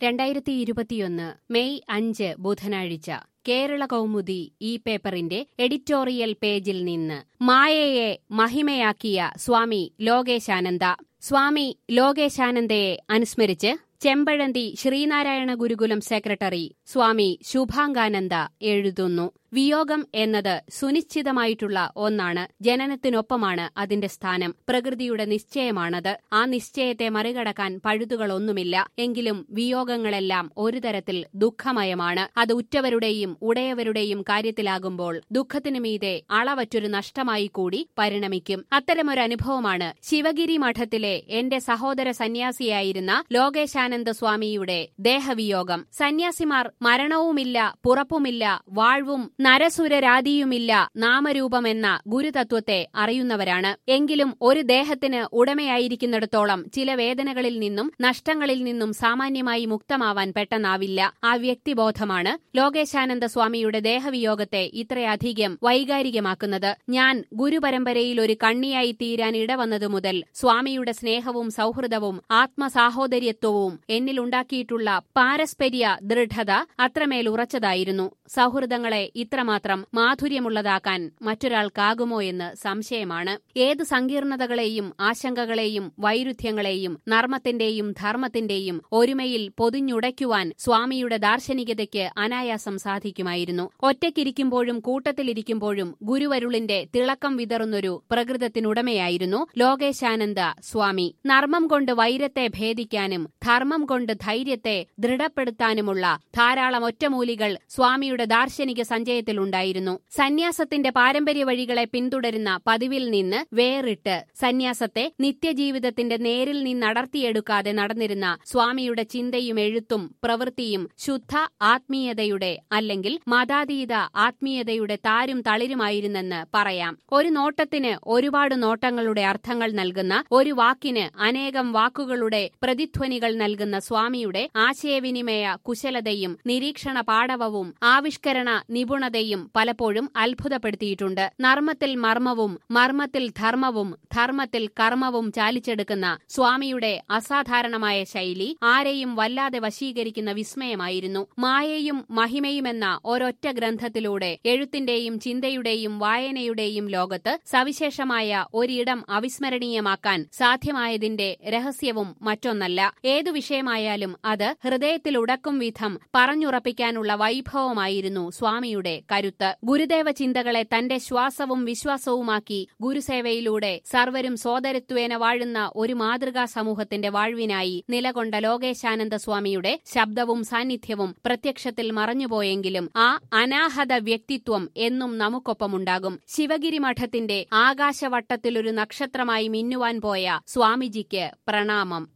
രണ്ടായിരത്തി ഇരുപത്തിയൊന്ന് മെയ് അഞ്ച് ബുധനാഴ്ച കേരള കൗമുദി ഈ പേപ്പറിന്റെ എഡിറ്റോറിയൽ പേജിൽ നിന്ന് മായയെ മഹിമയാക്കിയ സ്വാമി ലോകേശാനന്ദ സ്വാമി ലോകേശാനന്ദയെ അനുസ്മരിച്ച് ചെമ്പഴന്തി ശ്രീനാരായണ ഗുരുകുലം സെക്രട്ടറി സ്വാമി ശുഭാംഗാനന്ദ എഴുതുന്നു വിയോഗം എന്നത് സുനിശ്ചിതമായിട്ടുള്ള ഒന്നാണ് ജനനത്തിനൊപ്പമാണ് അതിന്റെ സ്ഥാനം പ്രകൃതിയുടെ നിശ്ചയമാണത് ആ നിശ്ചയത്തെ മറികടക്കാൻ പഴുതുകളൊന്നുമില്ല എങ്കിലും വിയോഗങ്ങളെല്ലാം ഒരു തരത്തിൽ ദുഃഖമയമാണ് അത് ഉറ്റവരുടെയും ഉടയവരുടെയും കാര്യത്തിലാകുമ്പോൾ ദുഃഖത്തിനു മീതെ അളവറ്റൊരു നഷ്ടമായി കൂടി പരിണമിക്കും അത്തരമൊരു അനുഭവമാണ് ശിവഗിരി മഠത്തിലെ എന്റെ സഹോദര സന്യാസിയായിരുന്ന ലോകേശാനന്ദ സ്വാമിയുടെ ദേഹവിയോഗം സന്യാസിമാർ മരണവുമില്ല പുറപ്പുമില്ല വാഴ്വും നരസുരരാതിയുമില്ല നാമരൂപമെന്ന ഗുരുതത്വത്തെ അറിയുന്നവരാണ് എങ്കിലും ഒരു ദേഹത്തിന് ഉടമയായിരിക്കുന്നിടത്തോളം ചില വേദനകളിൽ നിന്നും നഷ്ടങ്ങളിൽ നിന്നും സാമാന്യമായി മുക്തമാവാൻ പെട്ടെന്നാവില്ല ആ വ്യക്തിബോധമാണ് ലോകേശാനന്ദ സ്വാമിയുടെ ദേഹവിയോഗത്തെ ഇത്രയധികം വൈകാരികമാക്കുന്നത് ഞാൻ ഗുരുപരമ്പരയിൽ ഒരു കണ്ണിയായി തീരാൻ ഇടവന്നതു മുതൽ സ്വാമിയുടെ സ്നേഹവും സൗഹൃദവും ആത്മസാഹോദര്യത്വവും എന്നിലുണ്ടാക്കിയിട്ടുള്ള പാരസ്പര്യ ദൃഢത അത്രമേൽ ഉറച്ചതായിരുന്നു സൗഹൃദങ്ങളെ ഇത്രമാത്രം മാധുര്യമുള്ളതാക്കാൻ മറ്റൊരാൾക്കാകുമോ എന്ന് സംശയമാണ് ഏത് സങ്കീർണതകളെയും ആശങ്കകളെയും വൈരുദ്ധ്യങ്ങളെയും നർമ്മത്തിന്റെയും ധർമ്മത്തിന്റെയും ഒരുമയിൽ പൊതിഞ്ഞുടയ്ക്കുവാൻ സ്വാമിയുടെ ദാർശനികതയ്ക്ക് അനായാസം സാധിക്കുമായിരുന്നു ഒറ്റയ്ക്കിരിക്കുമ്പോഴും കൂട്ടത്തിലിരിക്കുമ്പോഴും ഗുരുവരുളിന്റെ തിളക്കം വിതറുന്നൊരു പ്രകൃതത്തിനുടമയായിരുന്നു ലോകേശാനന്ദ സ്വാമി നർമ്മം കൊണ്ട് വൈരത്തെ ഭേദിക്കാനും ധർമ്മം കൊണ്ട് ധൈര്യത്തെ ദൃഢപ്പെടുത്താനുമുള്ള ധാരാളം ഒറ്റമൂലികൾ സ്വാമിയുടെ ദാർശനിക സഞ്ചയത്തിലുണ്ടായിരുന്നു സന്യാസത്തിന്റെ പാരമ്പര്യ വഴികളെ പിന്തുടരുന്ന പതിവിൽ നിന്ന് വേറിട്ട് സന്യാസത്തെ നിത്യജീവിതത്തിന്റെ നേരിൽ നിന്നടർത്തിയെടുക്കാതെ നടന്നിരുന്ന സ്വാമിയുടെ ചിന്തയും എഴുത്തും പ്രവൃത്തിയും ശുദ്ധ ആത്മീയതയുടെ അല്ലെങ്കിൽ മതാതീത ആത്മീയതയുടെ താരും തളിരുമായിരുന്നെന്ന് പറയാം ഒരു നോട്ടത്തിന് ഒരുപാട് നോട്ടങ്ങളുടെ അർത്ഥങ്ങൾ നൽകുന്ന ഒരു വാക്കിന് അനേകം വാക്കുകളുടെ പ്രതിധ്വനികൾ നൽകുന്ന സ്വാമിയുടെ ആശയവിനിമയ കുശലതയും നിരീക്ഷണ പാടവവും ആവിഷ്കരണ നിപുണതയും പലപ്പോഴും അത്ഭുതപ്പെടുത്തിയിട്ടുണ്ട് നർമ്മത്തിൽ മർമ്മവും മർമ്മത്തിൽ ധർമ്മവും ധർമ്മത്തിൽ കർമ്മവും ചാലിച്ചെടുക്കുന്ന സ്വാമിയുടെ അസാധാരണമായ ശൈലി ആരെയും വല്ലാതെ വശീകരിക്കുന്ന വിസ്മയമായിരുന്നു മായയും മഹിമയുമെന്ന ഒരൊറ്റ ഗ്രന്ഥത്തിലൂടെ എഴുത്തിന്റെയും ചിന്തയുടെയും വായനയുടെയും ലോകത്ത് സവിശേഷമായ ഒരിടം അവിസ്മരണീയമാക്കാൻ സാധ്യമായതിന്റെ രഹസ്യവും മറ്റൊന്നല്ല ഏതു വിഷയമായാലും അത് ഹൃദയത്തിലുടക്കും വിധം പറഞ്ഞുറപ്പിക്കാനുള്ള വൈഭവമായിരുന്നു സ്വാമിയുടെ കരുത്ത് ഗുരുദേവ ചിന്തകളെ തന്റെ ശ്വാസവും വിശ്വാസവുമാക്കി ഗുരുസേവയിലൂടെ സർവരും സോദരത്വേന വാഴുന്ന ഒരു മാതൃകാ സമൂഹത്തിന്റെ വാഴ്വിനായി നിലകൊണ്ട ലോകേശാനന്ദ സ്വാമിയുടെ ശബ്ദവും സാന്നിധ്യവും പ്രത്യക്ഷത്തിൽ മറഞ്ഞുപോയെങ്കിലും ആ അനാഹത വ്യക്തിത്വം എന്നും നമുക്കൊപ്പമുണ്ടാകും ശിവഗിരി മഠത്തിന്റെ ആകാശവട്ടത്തിലൊരു നക്ഷത്രമായി മിന്നുവാൻ പോയ സ്വാമിജിക്ക് പ്രണാമം